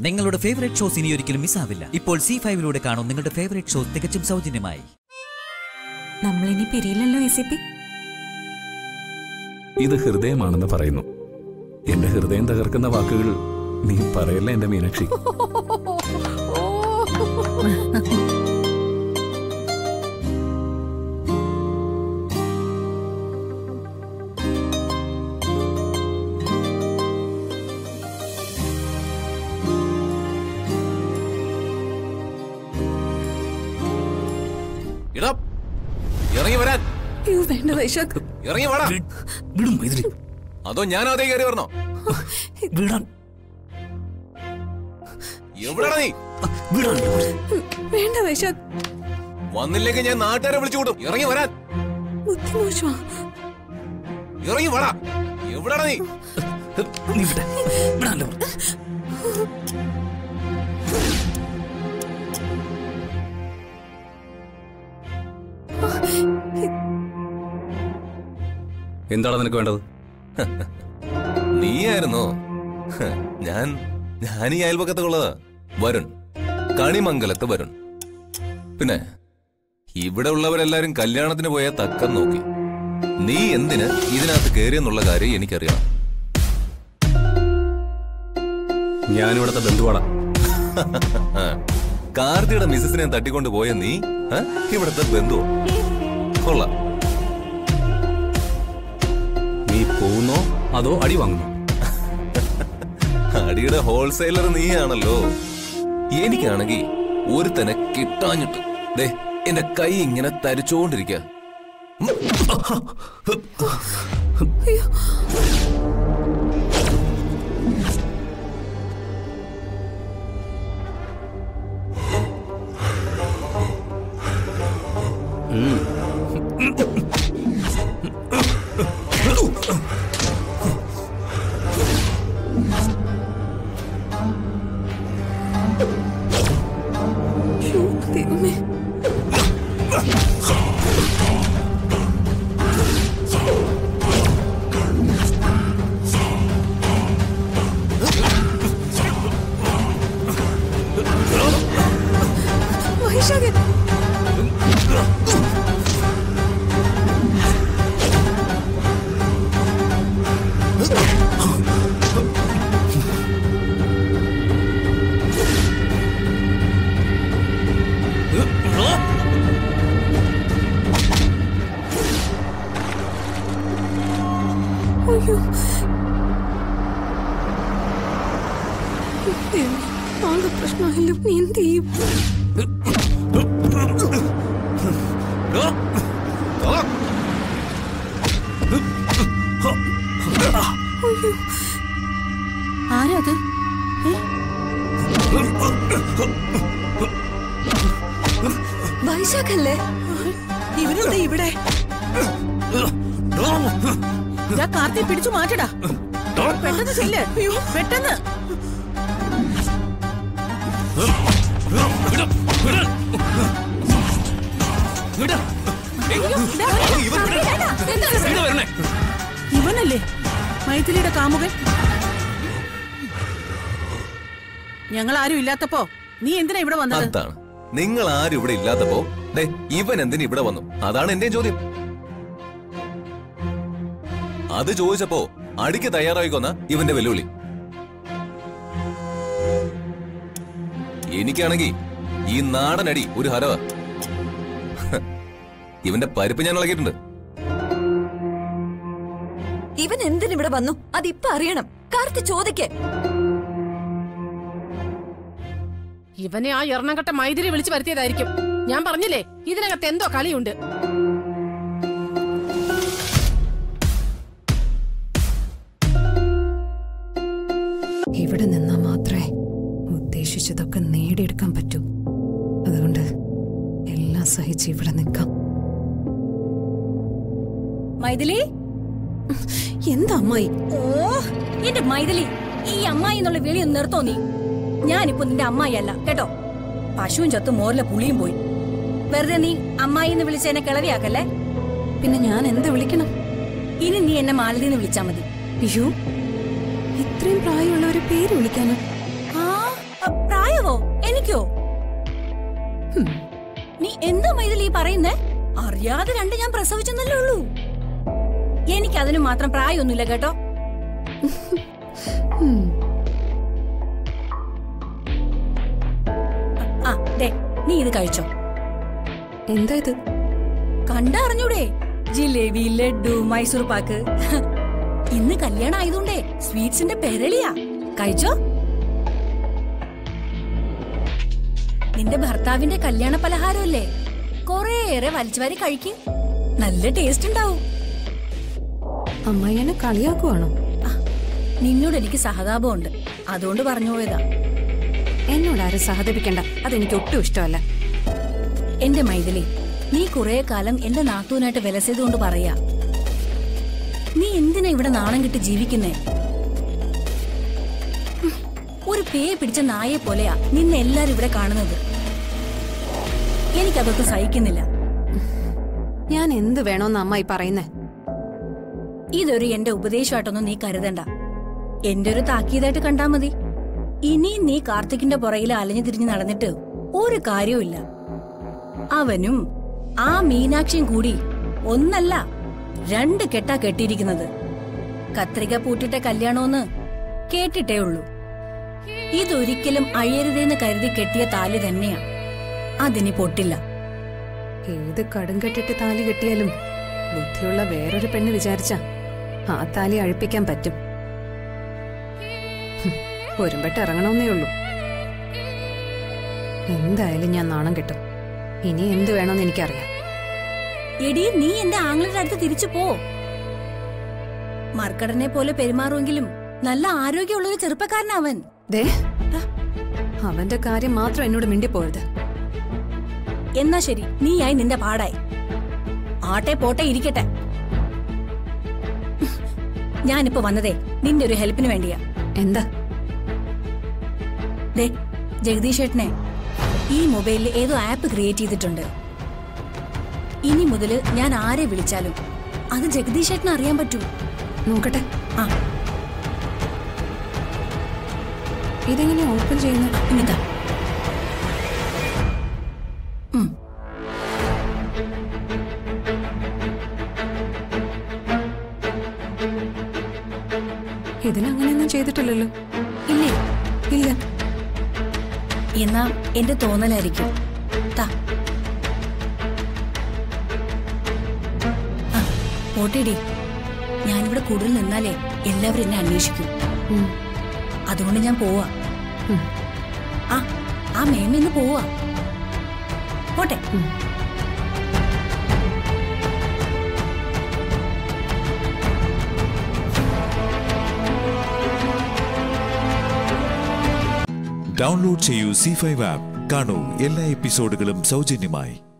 നിങ്ങളുടെ favourite shows ഇനി ഒരിക്കലും മിസ്സാവില്ല ഇപ്പോൾ സി ഫൈവിലൂടെ കാണും നിങ്ങളുടെ ഫേവറേറ്റ് ഷോ തികച്ചും സൗജന്യമായി നമ്മളിനി പിരിയില്ലല്ലോ എ സി പി ഇത് ഹൃദയമാണെന്ന് പറയുന്നു എന്റെ ഹൃദയം തകർക്കുന്ന വാക്കുകൾ നീ പറയല്ല എന്റെ മീനാക്ഷി ഇടാ ഇറങ്ങി വരാൻ അയ്യോ വേണ്ട വൈശാഖ് ഇറങ്ങി വാടാ വിടും മൈഥിലി അതോ ഞാൻ അതേ കയറി വരണോ വിടാൻ എവിടെടാ നീ വിടാൻ വേണ്ട വൈശാഖ് വന്നില്ലെങ്കിൽ ഞാൻ നാട്ടുകാരെ വിളിച്ചു കൂട്ടും ഇറങ്ങി വരാൻ ബുദ്ധിമോശമാ ഇറങ്ങി വാടാ എവിടെടാ നീ നീ വിട്ടെ വിടാനല്ലോ എന്താണ് നിനക്ക് വേണ്ടത് നീയായിരുന്നോ ഹ, ഞാൻ ഞാൻ ഈ അയൽപക്കത്തുള്ളതാ വരുൺ കണിമംഗലത്ത് വരുൺ പിന്നെ ഇവിടെ ഉള്ളവരെല്ലാരും കല്യാണത്തിന് പോയ തക്കം നോക്കി നീ എന്തിന് ഇതിനകത്ത് കയറിയെന്നുള്ള കാര്യം എനിക്കറിയാം ഞാനിവിടുത്തെ ബന്ധുവാടാ ആ, കാർത്തിയുടെ മിസസിനെ തട്ടിക്കൊണ്ട് പോയ നീ ആ, ഇവിടുത്തെ ബന്ധു കൊള്ളാം നീ പോകുന്നോ അതോ അടി വാങ്ങുന്നോ അടിയുടെ ഹോൾസെയിലർ നീയാണല്ലോ എനിക്കാണെങ്കിൽ ഒരുത്തനെ കിട്ടാഞ്ഞിട്ട് ദേ എന്റെ കൈ ഇങ്ങനെ തരിച്ചോണ്ടിരിക്ക അയ്യോ ദൈവമേ വൈശാഖ് അയ്യോ ദൈവമേ, ആളുടെ പ്രശ്നമായല്ലോ നീ എന്ത് ചെയ്യും അയ്യോ ആരാ അത് വൈശാഖല്ലേ ഇവനെന്താ ഇവിടെ ഇതാ കാർത്തി പിടിച്ചു മാറ്റടാ പെട്ടെന്ന് ചെല്ല് പെട്ടെന്ന് ഇവനല്ലേ മൈഥിലിയുടെ കാമുകൻ ഞങ്ങൾ ആരും ഇല്ലാത്തപ്പോ നീ എന്തിനാ ഇവിടെ വന്നത് അതാണ് നിങ്ങൾ ആരും ഇവിടെ ഇല്ലാത്തപ്പോ ദേ ഇവൻ എന്തിന് ഇവിടെ വന്നു അതാണ് എന്റെ ചോദ്യം അത് ചോദിച്ചപ്പോ അടിക്ക് തയ്യാറായിക്കൊന്ന ഇവന്റെ വെല്ലുവിളി എനിക്കാണെങ്കി ഈ നാടൻ അടി ഒരു ഹരവ ഇവന്റെ പരിപ്പ് ഞാൻ ഇളകിയിട്ടുണ്ട് ഇവൻ എന്തിനിവിടെ വന്നു അതിപ്പോ അറിയണം കാർത്തി ചോദിക്കേ ഇവനെ ആ എറണാകട്ട മൈതിരി വിളിച്ചു വരുത്തിയതായിരിക്കും ഞാൻ പറഞ്ഞില്ലേ ഇതിനകത്ത് എന്തോ കളിയുണ്ട് ഇവിടെ നിന്നാ മാത്രമേ ഉദ്ദേശിച്ചതൊക്കെ നേടിയെടുക്കാൻ പറ്റൂ അതുകൊണ്ട് എല്ലാം സഹിച്ച് ഇവിടെ നിൽക്കാം മൈഥിലി എന്താ അമ്മായി ഓ എന്റെ മൈഥിലി ഈ അമ്മായി എന്നുള്ള വിളി ഒന്ന് നിർത്തോ നീ ഞാനിപ്പോ നിന്റെ അമ്മായി അല്ല കേട്ടോ പശുവും ചത്തു മോറിലെ പുളിയും പോയി വെറുതെ നീ അമ്മായി എന്ന് വിളിച്ച് എന്നെ കിളവിയാക്കല്ലേ പിന്നെ ഞാൻ എന്ത് വിളിക്കണം ഇനി നീ എന്നെ മാലതി എന്ന് വിളിച്ചാ മതി അയ്യോ ഇത്രയും പ്രായമുള്ള ഒരു പേര് വിളിക്കാനോ ആ നീ എന്താ മൈഥിലി ഈ പറയുന്നേ അറിയാതെ രണ്ട് ഞാൻ പ്രസവിച്ചെന്നല്ലേ ഉള്ളൂ എനിക്ക് അതിന് മാത്രം പ്രായമൊന്നുമില്ല കേട്ടോ ഉം. ആ ദേ നീ ഇത് കഴിച്ചോ എന്താ ഇത് കണ്ടറിഞ്ഞൂടെ ജിലേബി ലഡു മൈസൂർ പാക്ക് ഇന്ന് കല്യാണം ആയതുകൊണ്ടേ സ്വീറ്റ്സിന്റെ പെരളിയാ കഴിച്ചോ നിന്റെ ഭർത്താവിന്റെ കല്യാണ പലഹാരമല്ലേ കുറേയേറെ വലിച്ചുവാരി കഴിക്കും നല്ല ടേസ്റ്റ് ഉണ്ടാവും അമ്മായി എന്നെ കളിയാക്കുവാണോ ആ, നിന്നോട് എനിക്ക് സഹതാപമുണ്ട് അതുകൊണ്ട് പറഞ്ഞു പോയതാ എന്നോട് ആരും സഹതപിക്കണ്ട അതെനിക്ക് ഒട്ടും ഇഷ്ടമല്ല എന്റെ മൈഥിലി നീ കുറെ കാലം എന്റെ നാത്തൂനായിട്ട് വിലസിയതുകൊണ്ട് പറയാ നീ എന്തിനാ ഇവിടെ നാണം കിട്ടി ജീവിക്കുന്നേ ഉം, ഒരു പേ പിടിച്ച നായെ പോലെയാ നിന്നെ എല്ലാരും ഇവിടെ കാണുന്നത് എനിക്കതൊക്കെ സഹിക്കുന്നില്ല ഞാൻ എന്ത് വേണോന്ന് അമ്മായി പറയുന്നേ ഇതൊരു എന്റെ ഉപദേശമായിട്ടൊന്നും നീ കരുതണ്ട എന്റെ ഒരു താക്കീതായിട്ട് കണ്ടാ മതി ഇനിയും നീ കാർത്തിക്കിന്റെ പുറകിൽ അലഞ്ഞു തിരിഞ്ഞ് നടന്നിട്ട് ഒരു കാര്യവുമില്ല അവനും ആ മീനാക്ഷിയും കൂടി ഒന്നല്ല രണ്ട് കെട്ടാ കെട്ടിയിരിക്കുന്നത് കത്രിക പൂട്ടിട്ട കല്യാണമെന്ന് കേട്ടിട്ടേ ഉള്ളൂ ഇതൊരിക്കലും അഴിയരുതെന്ന് കരുതി കെട്ടിയ താലി തന്നെയാ അതിനി പൊട്ടില്ല ഏത് കടും കെട്ടിട്ട് താലി കെട്ടിയാലും ബുദ്ധിയുള്ള വേറൊരു പെണ്ണ് വിചാരിച്ച ആ താലി അഴിപ്പിക്കാൻ പറ്റും ഹും, ഒരുമ്പെട്ട് ഇറങ്ങണമെന്നേ ഉള്ളൂ എന്തായാലും ഞാൻ നാണം കിട്ടും ഇനി എന്ത് വേണമെന്ന് എനിക്കറിയാം എടി നീ എന്റെ ആങ്ങളുടെ അടുത്ത് തിരിച്ചു പോ മർക്കടനെ പോലെ പെരുമാറുമെങ്കിലും നല്ല ആരോഗ്യമുള്ള ഒരു ചെറുപ്പക്കാരനവൻ ദേ അവന്റെ കാര്യം മാത്രം എന്നോട് മിണ്ടിപ്പോരുത് എന്നാ ശരി നീയായി നിന്റെ പാടായി ആട്ടെ പോട്ടെ ഇരിക്കട്ടെ ഞാനിപ്പോ വന്നതേ നിന്റെ ഒരു ഹെൽപ്പിന് വേണ്ടിയാ എന്താ ദേ ജഗദീഷ് ഏട്ടനെ ഈ മൊബൈലിൽ ഏതോ ആപ്പ് ക്രിയേറ്റ് ചെയ്തിട്ടുണ്ട് ഇനി മുതല് ഞാൻ ആരെ വിളിച്ചാലും അത് ജഗദീഷ് ഏട്ടന് അറിയാൻ പറ്റൂ നോക്കട്ടെ ആ ഇതെങ്ങനെ ഓപ്പൺ ചെയ്യുന്നത് ഇനിതാ ഉം ഇതിനങ്ങനെയൊന്നും ചെയ്തിട്ടില്ലല്ലോ ഇല്ലേ ഇല്ല എന്നാ എന്റെ തോന്നലായിരിക്കും താ ആ പോട്ടേടി ഞാനിവിടെ കൂടുതൽ നിന്നാലേ എല്ലാവരും എന്നെ അന്വേഷിക്കും ഉം. അതുകൊണ്ട് ഞാൻ പോവാ ഉം. ആ ആ മേമ ഇന്ന് പോവാ പോട്ടെ ഡൗൺലോഡ് ചെയ്യൂ സി ഫൈവ് ആപ്പ് കാണൂ എല്ലാ എപ്പിസോഡുകളും സൗജന്യമായി